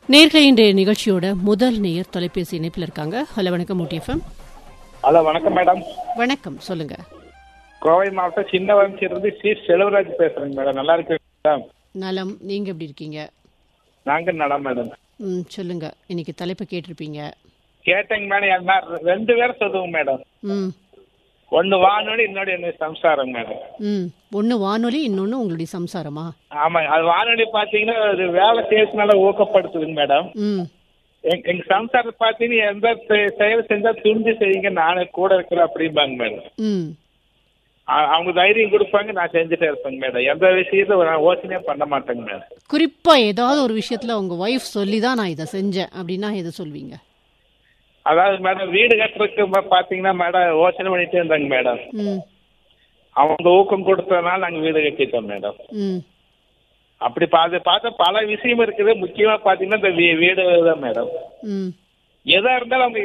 நேர்களை இன்றைய நிகழ்ச்சியோட முதல் நேயர் தொலைபேசி இணைப்பில் இருக்காங்க ஹலோ வணக்கம் ஊட்டிஎஃப்எம் ஹலோ வணக்கம் மேடம் வணக்கம் சொல்லுங்க கோவை மாவட்டம் சின்னவரஞ்சிலிருந்து சி செல்வராஜ் பேசுறேங்க மேடம் நல்லா இருக்கு மேடம் நலம் நீங்க எப்படி இருக்கீங்க நாங்க நலம் மேடம் ம் சொல்லுங்க இன்னைக்கு தலைப்பு கேட்டிருப்பீங்க கேட்டேங்க மேடம் என்ன ரெண்டு பேரும் சொல்லுவோங்க மேடம் ம் ஒன்னு வானொலி இன்னொரு என்ன சம்சாரம் மேடம் ம் ஒன்று வானொலி இன்னொன்று உங்களுடைய சம்சாரமா ஆமாங்க அது வானொலி பாத்தீங்கன்னா அது வேலை செய்யறதுனால ஊக்கப்படுத்துதுங்க மேடம் ம் எங்க எங்க சம்சாரம் பாத்தீங்கன்னா எந்த செ- செயல் செஞ்சா துணிஞ்சு செய்யுங்க நானே கூட இருக்கிறேன் அப்படிம்பாங்க மேடம் ம் அ- அவங்க தைரியம் கொடுப்பாங்க நான் செஞ்சுட்டே இருப்பேங்க மேடம் எந்த விஷயத்த நான் யோசனையே பண்ண மாட்டேங்க மேடம் குறிப்பாக ஏதாவது ஒரு விஷயத்தில் உங்கள் ஒய்ஃப் சொல்லி தான் நான் இதை செஞ்சேன் அப்படின்னா எதை சொல்வீங்க அதாவது மேடம் வீடு கட்டுறதுக்கு ம- பாத்தீங்கன்னா மேடம் யோசனை பண்ணிட்டே இருந்தாங்க மேடம் ம் அவங்க ஊக்கம் கொடுத்ததுனால நாங்க வீடு கட்டிட்டோம் மேடம் ம் அப்படி பார்த்து பார்த்தா பல விஷயம் இருக்குது முக்கியமா பாத்தீங்கன்னா இந்த வீ- வீடு தான் மேடம் ம் எதா இருந்தாலும் அவங்க